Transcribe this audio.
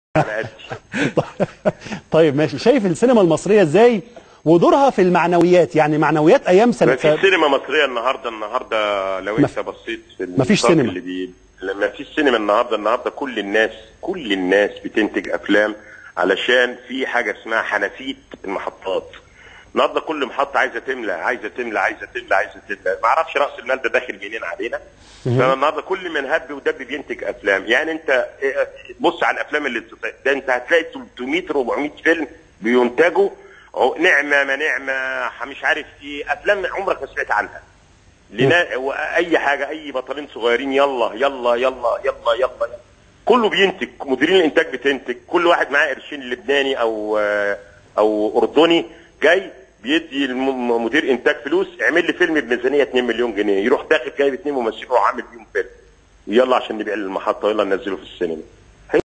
على قدي طيب ماشي شايف السينما المصريه ازاي ودورها في المعنويات يعني معنويات ايام ما سنه فيش سينما مصريه النهارده النهارده لو انت بصيت في ما فيش النطاق سينما. اللي بي... ما فيش سينما النهارده النهارده كل الناس كل الناس بتنتج افلام علشان في حاجه اسمها حنفيه المحطات النهارده كل محطه عايزه تملى عايزه تملى عايزه تملى عايزه تملى ما اعرفش راس المال ده داخل منين علينا فالنهارده كل من هب ودب بينتج افلام يعني انت إيه، بص على الافلام اللي بتط- ده انت هتلاقي 300 400 فيلم بينتجوا أهو نعمه ما نعمه مش عارف ايه افلام عمرك ما سمعت عنها لنا اي حاجه اي بطلين صغيرين يلا يلا يلا يلا يلا, يلا. كله بينتج مديرين الانتاج بتنتج كل واحد معاه قرشين لبناني او او اردني جاي بيدي الم- مدير انتاج فلوس اعمل لي فيلم بميزانيه 2 مليون جنيه يروح داخل جايب اثنين ممثلين وعامل بيهم فيلم يلا عشان نبيع للمحطه يلا ننزله في السينما